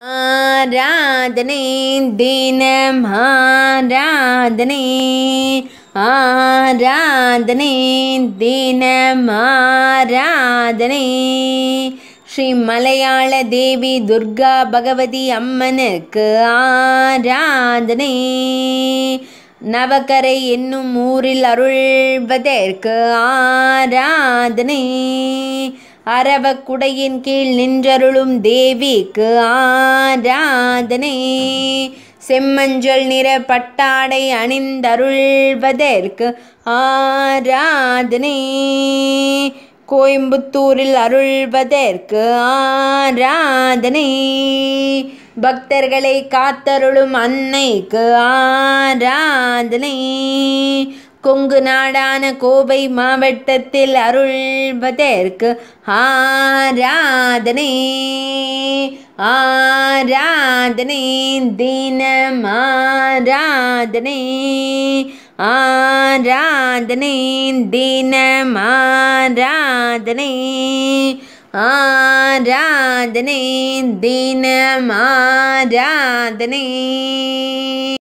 ஆராதனை தினம் ஆராதனை ஆராதனை தினம் ஆராதனை ஸ்ரீ மலையாள தேவி துர்கா பகவதி அம்மனுக்கு ஆராதனை நவக்கரை என்னும் ஊரில் அருள்வதற்கு ஆராதனை அரவக்குடையின் கீழ் நின்றருளும் தேவிக்கு ஆராதனை செம்மஞ்சள் நிற பட்டாடை அணிந்தருள்வதற்கு ஆராதனை கோயம்புத்தூரில் அருள்வதற்கு ஆராதனை பக்தர்களை காத்தருளும் அன்னைக்கு ஆராதனை கொங்கு நாடான கோவை மாவட்டத்தில் அருள்வதற்கு ஆராதனை ஆராதனை தினம் ஆராதனை ஆராதனை தினம் ஆராதனை ஆராதனை தினம் ஆராதனை